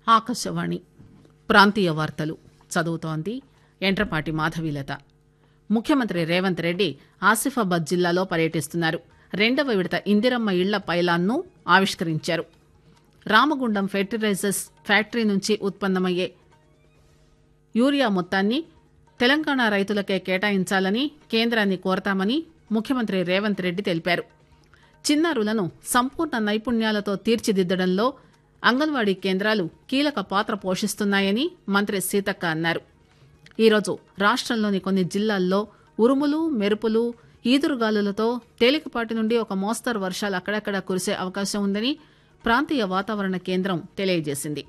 ఆకాశవాణి ప్రాంతీయ వార్తలు చదువుతోంది ఎంట్రపాటి మాధవీలత ముఖ్యమంత్రి రేవంత్ రెడ్డి ఆసిఫాబాద్ జిల్లాలో పర్యటిస్తున్నారు రెండవ విడత ఇందిరమ్మ ఇళ్ల పైలాన్ను ఆవిష్కరించారు రామగుండం ఫెర్టిలైజర్స్ ఫ్యాక్టరీ నుంచి ఉత్పన్నమయ్యే యూరియా మొత్తాన్ని తెలంగాణ రైతులకే కేటాయించాలని కేంద్రాన్ని కోరతామని ముఖ్యమంత్రి రేవంత్ రెడ్డి తెలిపారు చిన్నారులను సంపూర్ణ నైపుణ్యాలతో తీర్చిదిద్దడంలో అంగన్వాడీ కేంద్రాలు కీలక పాత్ర పోషిస్తున్నాయని మంత్రి సీతక్క అన్నారు ఈరోజు రాష్టంలోని కొన్ని జిల్లాల్లో ఉరుములు మెరుపులు ఈదురుగాలులతో తేలికపాటి నుండి ఒక మోస్తరు వర్షాలు అక్కడక్కడ కురిసే అవకాశం ఉందని ప్రాంతీయ వాతావరణ కేంద్రం తెలియజేసింది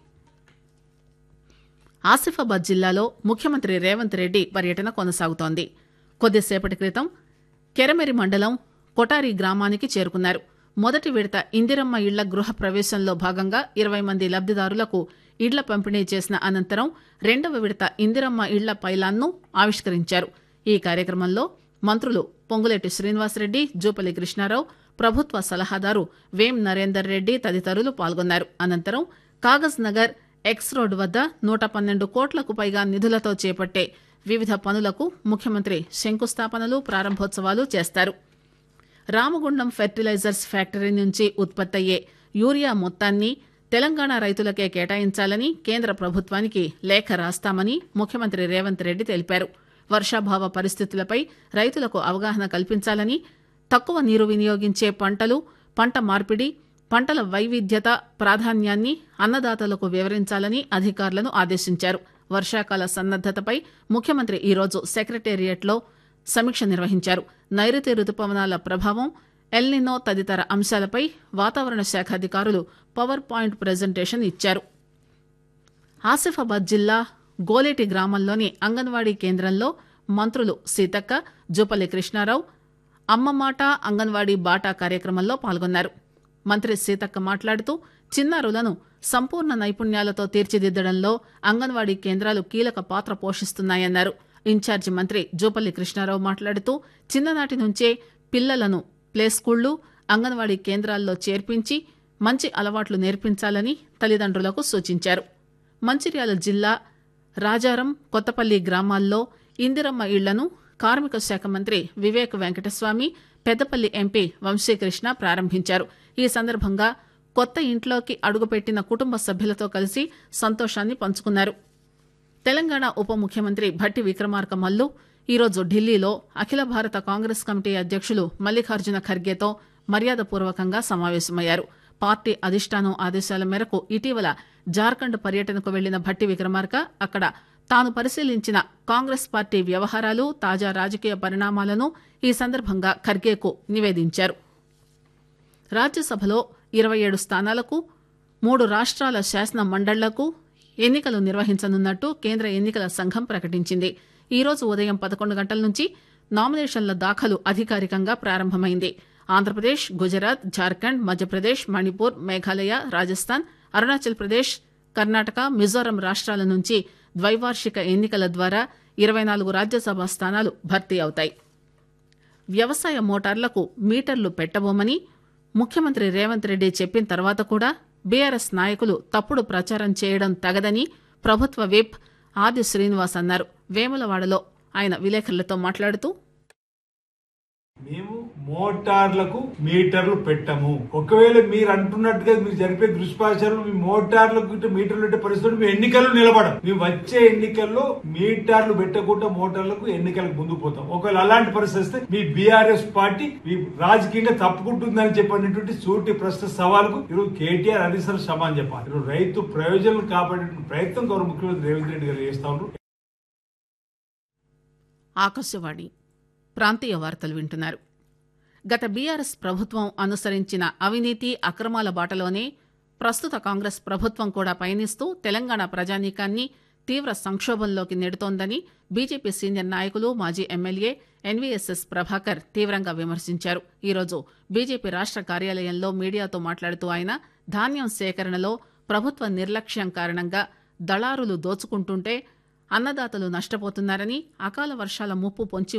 ఆసిఫాబాద్ జిల్లాలో ముఖ్యమంత్రి రేవంత్ రెడ్డి పర్యటన కొనసాగుతోంది కొద్దిసేపటి క్రితం కెరమెరి మండలం కొటారి గ్రామానికి చేరుకున్నారు మొదటి విడత ఇందిరమ్మ ఇళ్ల గృహ ప్రవేశంలో భాగంగా ఇరవై మంది లబ్దిదారులకు ఇళ్ల పంపిణీ చేసిన అనంతరం రెండవ విడత ఇందిరమ్మ ఇళ్ల పైలాన్ను ఆవిష్కరించారు ఈ కార్యక్రమంలో మంత్రులు పొంగులేటి శ్రీనివాసరెడ్డి జూపల్లి కృష్ణారావు ప్రభుత్వ సలహాదారు వేం నరేందర్ రెడ్డి తదితరులు పాల్గొన్నారు అనంతరం కాగజ్ నగర్ ఎక్స్ రోడ్ వద్ద నూట పన్నెండు కోట్లకు పైగా నిధులతో చేపట్టే వివిధ పనులకు ముఖ్యమంత్రి శంకుస్థాపనలు ప్రారంభోత్సవాలు చేస్తారు రామగుండం ఫెర్టిలైజర్స్ ఫ్యాక్టరీ నుంచి ఉత్పత్తయ్యే యూరియా మొత్తాన్ని తెలంగాణ రైతులకే కేటాయించాలని కేంద్ర ప్రభుత్వానికి లేఖ రాస్తామని ముఖ్యమంత్రి రేవంత్ రెడ్డి తెలిపారు వర్షాభావ పరిస్థితులపై రైతులకు అవగాహన కల్పించాలని తక్కువ నీరు వినియోగించే పంటలు పంట మార్పిడి పంటల వైవిధ్యత ప్రాధాన్యాన్ని అన్నదాతలకు వివరించాలని అధికారులను ఆదేశించారు వర్షాకాల సన్నద్దతపై ముఖ్యమంత్రి ఈరోజు సెక్రటేరియట్లో సమీక్ష నిర్వహించారు నైరుతి రుతుపవనాల ప్రభావం ఎల్నినో తదితర అంశాలపై వాతావరణ శాఖ అధికారులు పవర్ పాయింట్ ప్రజెంటేషన్ ఇచ్చారు ఆసిఫాబాద్ జిల్లా గోలేటి గ్రామంలోని అంగన్వాడీ కేంద్రంలో మంత్రులు సీతక్క జూపల్లి కృష్ణారావు అమ్మమాట అంగన్వాడీ బాటా కార్యక్రమంలో పాల్గొన్నారు మంత్రి సీతక్క మాట్లాడుతూ చిన్నారులను సంపూర్ణ నైపుణ్యాలతో తీర్చిదిద్దడంలో అంగన్వాడీ కేంద్రాలు కీలక పాత్ర పోషిస్తున్నాయన్నారు ఇన్ఛార్జి మంత్రి జూపల్లి కృష్ణారావు మాట్లాడుతూ చిన్ననాటి నుంచే పిల్లలను ప్లే స్కూళ్లు అంగన్వాడీ కేంద్రాల్లో చేర్పించి మంచి అలవాట్లు నేర్పించాలని తల్లిదండ్రులకు సూచించారు మంచిర్యాల జిల్లా రాజారం కొత్తపల్లి గ్రామాల్లో ఇందిరమ్మ ఇళ్లను కార్మిక శాఖ మంత్రి వివేక్ వెంకటస్వామి పెద్దపల్లి ఎంపీ వంశీకృష్ణ ప్రారంభించారు ఈ సందర్భంగా కొత్త ఇంట్లోకి అడుగుపెట్టిన కుటుంబ సభ్యులతో కలిసి సంతోషాన్ని పంచుకున్నారు తెలంగాణ ఉప ముఖ్యమంత్రి భట్టి విక్రమార్క మల్లు ఈరోజు ఢిల్లీలో అఖిల భారత కాంగ్రెస్ కమిటీ అధ్యక్షులు మల్లికార్జున ఖర్గేతో మర్యాదపూర్వకంగా సమావేశమయ్యారు పార్టీ అధిష్టానం ఆదేశాల మేరకు ఇటీవల జార్ఖండ్ పర్యటనకు వెళ్లిన భట్టి విక్రమార్క అక్కడ తాను పరిశీలించిన కాంగ్రెస్ పార్టీ వ్యవహారాలు తాజా రాజకీయ పరిణామాలను ఈ సందర్భంగా ఖర్గేకు నివేదించారు రాజ్యసభలో ఇరవై ఏడు స్థానాలకు మూడు రాష్ట్రాల శాసన మండళ్లకు ఎన్నికలు నిర్వహించనున్నట్టు కేంద్ర ఎన్నికల సంఘం ప్రకటించింది ఈ రోజు ఉదయం పదకొండు గంటల నుంచి నామినేషన్ల దాఖలు అధికారికంగా ప్రారంభమైంది ఆంధ్రప్రదేశ్ గుజరాత్ జార్ఖండ్ మధ్యప్రదేశ్ మణిపూర్ మేఘాలయ రాజస్థాన్ అరుణాచల్ ప్రదేశ్ కర్ణాటక మిజోరం రాష్ట్రాల నుంచి ద్వైవార్షిక ఎన్నికల ద్వారా ఇరవై నాలుగు రాజ్యసభ స్థానాలు భర్తీ అవుతాయి వ్యవసాయ మోటార్లకు మీటర్లు పెట్టబోమని ముఖ్యమంత్రి రేవంత్ రెడ్డి చెప్పిన తర్వాత కూడా బీఆర్ఎస్ నాయకులు తప్పుడు ప్రచారం చేయడం తగదని ప్రభుత్వ విప్ ఆది శ్రీనివాస్ అన్నారు వేములవాడలో ఆయన విలేకరులతో మాట్లాడుతూ మేము మోటార్లకు మీటర్లు పెట్టము ఒకవేళ మీరు అంటున్నట్టుగా మీరు జరిపే దుష్పాచారాలు మీ మోటార్లకు ఇటు మీటర్లు పెట్టే పరిస్థితులు మేము ఎన్నికల్లో నిలబడం మేము వచ్చే ఎన్నికల్లో మీటర్లు పెట్టకుండా మోటార్లకు ఎన్నికలకు ముందుకు పోతాం ఒకవేళ అలాంటి పరిస్థితి వస్తే మీ బీఆర్ఎస్ పార్టీ మీ రాజకీయంగా తప్పుకుంటుందని చెప్పినటువంటి సూటి ప్రశ్న సవాల్కు ఈరోజు కేటీఆర్ అధిసర సమాన్ చెప్పాలి ఈరోజు రైతు ప్రయోజనాలు కాపాడే ప్రయత్నం గౌరవ ముఖ్యమంత్రి రేవంత్ రెడ్డి గారు చేస్తా ఉన్నారు ఆకాశవాణి ప్రాంతీయ వార్తలు వింటున్నారు గత బీఆర్ఎస్ ప్రభుత్వం అనుసరించిన అవినీతి అక్రమాల బాటలోనే ప్రస్తుత కాంగ్రెస్ ప్రభుత్వం కూడా పయనిస్తూ తెలంగాణ ప్రజానీకాన్ని తీవ్ర సంక్షోభంలోకి నెడుతోందని బీజేపీ సీనియర్ నాయకులు మాజీ ఎమ్మెల్యే ఎన్వీఎస్ఎస్ ప్రభాకర్ తీవ్రంగా విమర్శించారు ఈరోజు బీజేపీ రాష్ట కార్యాలయంలో మీడియాతో మాట్లాడుతూ ఆయన ధాన్యం సేకరణలో ప్రభుత్వ నిర్లక్ష్యం కారణంగా దళారులు దోచుకుంటుంటే అన్నదాతలు నష్టపోతున్నారని అకాల వర్షాల ముప్పు పొంచి